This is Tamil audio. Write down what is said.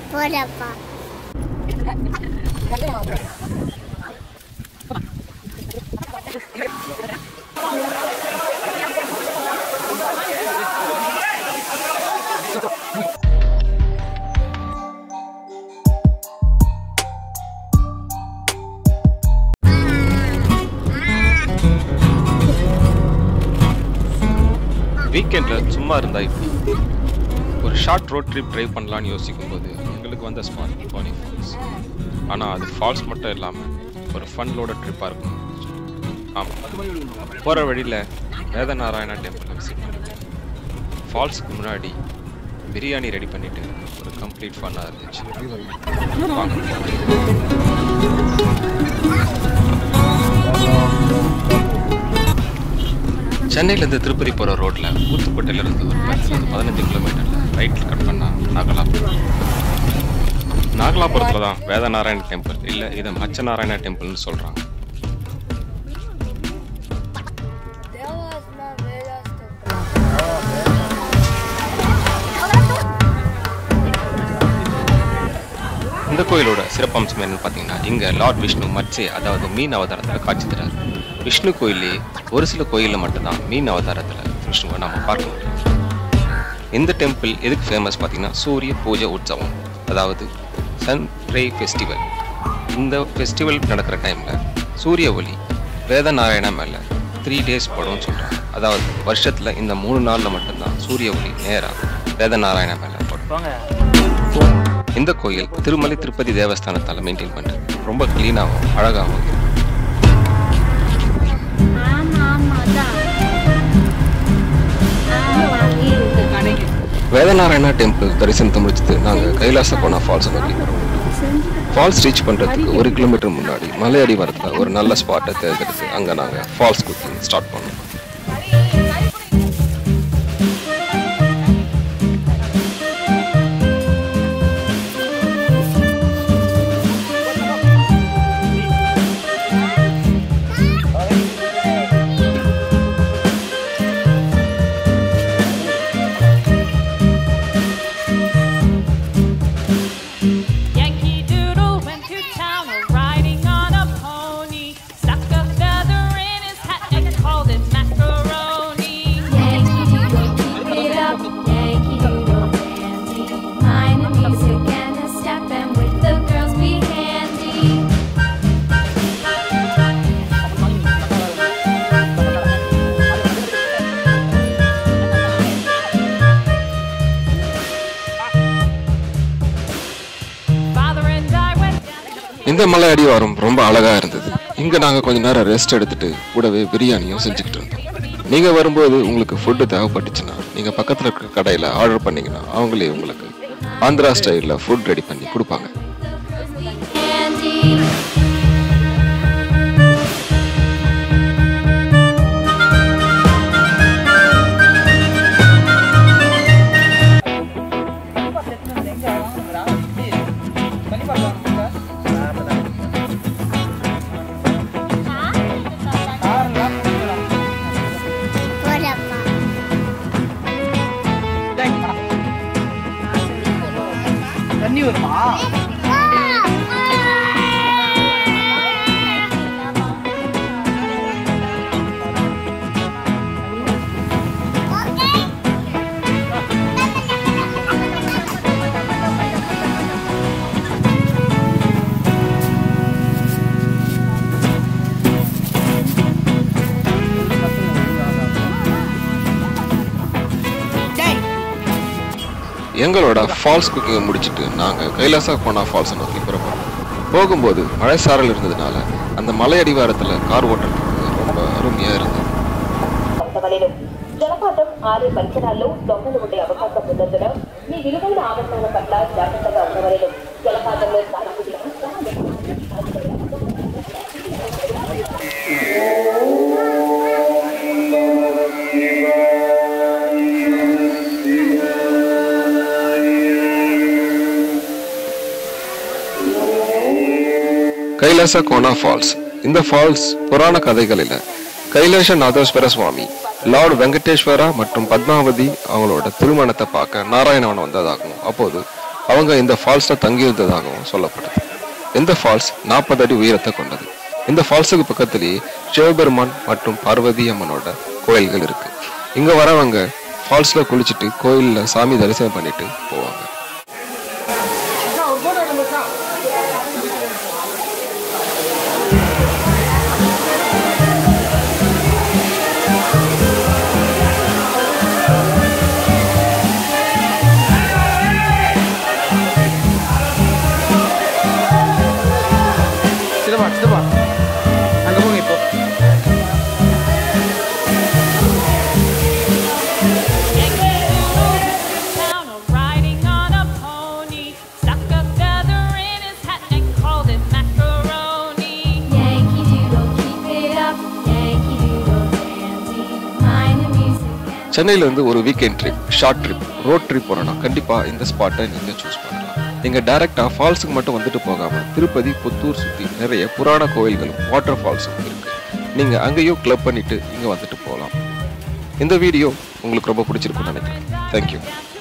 போடப்பா வீக்கெண்டில் சும்மா இருந்தா இப்படி ஒரு ஷார்ட் ரோட் ட்ரிப் ட்ரைவ் பண்ணலான்னு யோசிக்கும் போது எங்களுக்கு வந்த ஸ்பாட் பானி ஃபால்ஸ் ஆனால் அது ஃபால்ஸ் மட்டும் இல்லாமல் ஒரு ஃபன்லோட ட்ரிப்பாக இருக்கும் ஆமாம் போகிற வழியில் வேதநாராயணா டெம்பிள் விசிட் பண்ணிட்டேன் ஃபால்ஸுக்கு முன்னாடி பிரியாணி ரெடி பண்ணிட்டு ஒரு கம்ப்ளீட் ஃபன்னாக இருந்துச்சு வாங்க. சென்னையிலேருந்து திருப்பதி போகிற ரோட்டில் ஊத்துக்கோட்டையிலேருந்து ஒரு பத்துலேருந்து பதினஞ்சு கிலோமீட்டரில் ரைட்டில் கட் பண்ணால் நாகலாபுரம் நாகலாபுரத்தில் தான் வேதநாராயண டெம்பிள் இல்லை இதை மச்சநாராயண டெம்பிள்னு சொல்கிறாங்க இந்த கோயிலோட சிறப்பம்சம் என்னன்னு பார்த்தீங்கன்னா இங்கே லார்ட் விஷ்ணு மச்சே அதாவது மீன் அவதாரத்தில் காட்சி தராரு விஷ்ணு கோயிலே ஒரு சில கோயிலில் மட்டும்தான் மீன் அவதாரத்தில் விஷ்ணுவை நம்ம பார்க்க முடியும் இந்த டெம்பிள் எதுக்கு ஃபேமஸ் பார்த்தீங்கன்னா சூரிய பூஜை உற்சவம் அதாவது சன் ரே ஃபெஸ்டிவல் இந்த ஃபெஸ்டிவல் நடக்கிற டைமில் சூரிய ஒளி வேதநாராயணா மேலே த்ரீ டேஸ் படும்னு சொல்கிறாங்க அதாவது வருஷத்தில் இந்த மூணு நாளில் மட்டும்தான் சூரிய ஒளி நேராக வேதநாராயணா மேலே படும் இந்த கோயில் திருமலை திருப்பதி தேவஸ்தானத்தால் மெயின்டைன் பண்ணுறது ரொம்ப க்ளீனாகவும் அழகாகவும் இருக்கு. ஆமா ஆமா அதான் வேதநாராயணா டெம்பிள் தரிசனத்தை முடிச்சுட்டு நாங்கள் கைலாச கோணா ஃபால்ஸை நோக்கி போகிறோம் ஃபால்ஸ் ரீச் பண்ணுறதுக்கு ஒரு கிலோமீட்டர் முன்னாடி மலை அடிவாரத்தில் ஒரு நல்ல ஸ்பாட்டை தேர்ந்தெடுத்து அங்கே நாங்கள் ஃபால்ஸ் குக்கிங் ஸ்டார்ட் பண்ணோம் Yankee Doodle went to town riding on a pony. Stuck a feather in his hat and called it macaroni. Yankee Doodle, keep it up. Yankee Doodle dandy. Mind the music and the step, and with the girls be handy. Father and I went down. இந்த மலை அடிவாரம் ரொம்ப அழகாக இருந்தது இங்கே நாங்கள் கொஞ்ச நேரம் ரெஸ்ட் எடுத்துட்டு கூடவே பிரியாணியும் செஞ்சுக்கிட்டு இருந்தோம் நீங்கள் வரும்போது உங்களுக்கு ஃபுட்டு தேவைப்பட்டுச்சுன்னா நீங்கள் பக்கத்தில் இருக்கிற கடையில் ஆர்டர் பண்ணீங்கன்னா அவங்களே உங்களுக்கு ஆந்திரா ஸ்டைலில் ஃபுட் ரெடி பண்ணி கொடுப்பாங்க Handy. போடப்பா தண்ணி வருமா எங்களோட ஃபால்ஸ் குக்கிங்கை முடிச்சுட்டு நாங்கள் கைலாசா கோனா ஃபால்ஸை நோக்கி புறப்பட்டோம் போகும்போது மழை சாரல் இருந்ததுனால அந்த மலை அடிவாரத்தில் கார் ஓட்டுறதுக்கு ரொம்ப அருமையாக இருந்தது ప్రాంతవలెను జలపాతం ఆరే పరిసరాల్లో దొంగలు ఉండే అవకాశం ఉన్నందున మీ విలువైన ఆభరణాల పట్ల జాగ్రత్తగా ఉండవలెను జలపాతంలో స్నానం கைலாச கோனா ஃபால்ஸ் இந்த ஃபால்ஸ் புராண கதைகளில் கைலாச நாதேஸ்வர சுவாமி லார்ட் வெங்கடேஸ்வரா மற்றும் பத்மாவதி அவங்களோட திருமணத்தை பார்க்க நாராயணவனம் வந்ததாகவும் அப்போது அவங்க இந்த ஃபால்ஸ்ல தங்கியிருந்ததாகவும் சொல்லப்படுது இந்த ஃபால்ஸ் நாற்பது அடி உயரத்தை கொண்டது இந்த ஃபால்ஸுக்கு பக்கத்திலேயே சிவபெருமான் மற்றும் பார்வதி அம்மனோட கோயில்கள் இருக்கு இங்க வரவங்க ஃபால்ஸ்ல குளிச்சுட்டு கோயில்ல சாமி தரிசனம் பண்ணிட்டு போவாங்க சித்தப்பா சித்தப்பா அங்கே போங்க இப்போ Town riding on a pony, stuck a feather in his hat and called it macaroni. Yankee Doodle, keep it up. Yankee Doodle dandy. Mind the music and சென்னையில இருந்து ஒரு weekend trip short trip road trip போறோம்னா கண்டிப்பா இந்த ஸ்பாட்டை நீங்க சூஸ் பண்ணலாம் நீங்க டைரக்டா ஃபால்ஸுக்கு மட்டும் வந்துட்டு போகாம திருப்பதி புத்தூர் சுத்தி நிறைய புராண கோயில்களும் வாட்டர் ஃபால்ஸும் இருக்கு நீங்க அங்கேயும் கிளப் பண்ணிட்டு இங்க வந்துட்டு போகலாம் இந்த வீடியோ உங்களுக்கு ரொம்ப பிடிச்சிருக்கும்னு நினைக்கிறேன் தேங்க்யூ